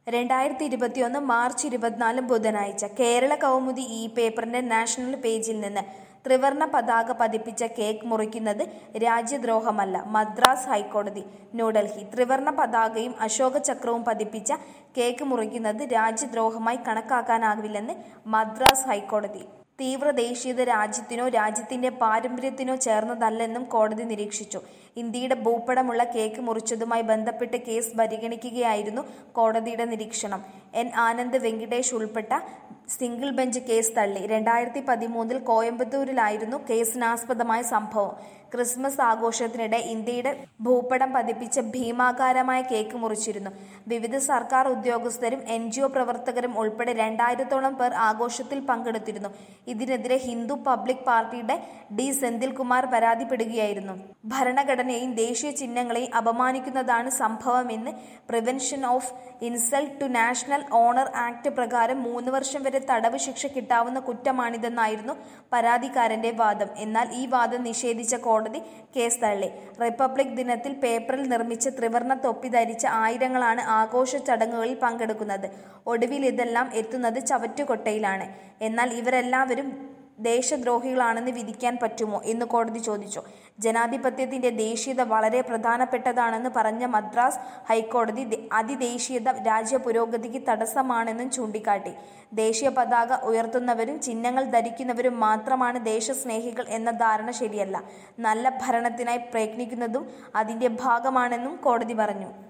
രണ്ടായിരത്തി ഇരുപത്തിയൊന്ന് മാർച്ച് ഇരുപത്തിനാല് ബുധനാഴ്ച കേരള കൗമുദി ഈ പേപ്പറിന്റെ നാഷണൽ പേജിൽ നിന്ന് ത്രിവർണ പതാക പതിപ്പിച്ച കേക്ക് മുറിക്കുന്നത് രാജ്യദ്രോഹമല്ല മദ്രാസ് ഹൈക്കോടതി ന്യൂഡൽഹി ത്രിവർണ പതാകയും അശോക ചക്രവും പതിപ്പിച്ച കേക്ക് മുറിക്കുന്നത് രാജ്യദ്രോഹമായി കണക്കാക്കാനാവില്ലെന്ന് മദ്രാസ് ഹൈക്കോടതി തീവ്ര ദേശീയത രാജ്യത്തിനോ രാജ്യത്തിന്റെ പാരമ്പര്യത്തിനോ ചേർന്നതല്ലെന്നും കോടതി നിരീക്ഷിച്ചു ഇന്ത്യയുടെ ഭൂപടമുള്ള കേക്ക് മുറിച്ചതുമായി ബന്ധപ്പെട്ട് കേസ് പരിഗണിക്കുകയായിരുന്നു കോടതിയുടെ നിരീക്ഷണം എൻ ആനന്ദ് വെങ്കിടേഷ് ഉൾപ്പെട്ട സിംഗിൾ ബെഞ്ച് കേസ് തള്ളി രണ്ടായിരത്തി പതിമൂന്നിൽ കോയമ്പത്തൂരിലായിരുന്നു കേസിനാസ്പദമായ സംഭവം ക്രിസ്മസ് ആഘോഷത്തിനിടെ ഇന്ത്യയുടെ ഭൂപടം പതിപ്പിച്ച ഭീമാകാരമായ കേക്ക് മുറിച്ചിരുന്നു വിവിധ സർക്കാർ ഉദ്യോഗസ്ഥരും എൻ ജി ഒ പ്രവർത്തകരും ഉൾപ്പെടെ രണ്ടായിരത്തോളം പേർ ആഘോഷത്തിൽ പങ്കെടുത്തിരുന്നു ഇതിനെതിരെ ഹിന്ദു പബ്ലിക് പാർട്ടിയുടെ ഡി സെന്തിൽകുമാർ പരാതിപ്പെടുകയായിരുന്നു ഭരണഘടനയെയും ദേശീയ ചിഹ്നങ്ങളെയും അപമാനിക്കുന്നതാണ് സംഭവമെന്ന് Prevention of Insult to National Honour Act പ്രകാരം മൂന്ന് വർഷം വരെ തടവ് ശിക്ഷ കിട്ടാവുന്ന കുറ്റമാണിതെന്നായിരുന്നു പരാതിക്കാരന്റെ വാദം എന്നാൽ ഈ വാദം നിഷേധിച്ച കോടതി കേസ് തള്ളി റിപ്പബ്ലിക് ദിനത്തിൽ പേപ്പറിൽ നിർമ്മിച്ച ത്രിവർണ തൊപ്പി ധരിച്ച ആയിരങ്ങളാണ് ആഘോഷ ചടങ്ങുകളിൽ പങ്കെടുക്കുന്നത് ഒടുവിൽ ഇതെല്ലാം എത്തുന്നത് ചവറ്റുകൊട്ടയിലാണ് എന്നാൽ ഇവരെല്ലാവരും ദേശദ്രോഹികളാണെന്ന് വിധിക്കാൻ പറ്റുമോ എന്ന് കോടതി ചോദിച്ചു ജനാധിപത്യത്തിന്റെ ദേശീയത വളരെ പ്രധാനപ്പെട്ടതാണെന്ന് പറഞ്ഞ മദ്രാസ് ഹൈക്കോടതി അതിദേശീയത രാജ്യ പുരോഗതിക്ക് തടസ്സമാണെന്നും ചൂണ്ടിക്കാട്ടി ദേശീയ പതാക ഉയർത്തുന്നവരും ചിഹ്നങ്ങൾ ധരിക്കുന്നവരും മാത്രമാണ് ദേശസ്നേഹികൾ എന്ന ധാരണ ശരിയല്ല നല്ല ഭരണത്തിനായി പ്രയത്നിക്കുന്നതും അതിന്റെ ഭാഗമാണെന്നും കോടതി പറഞ്ഞു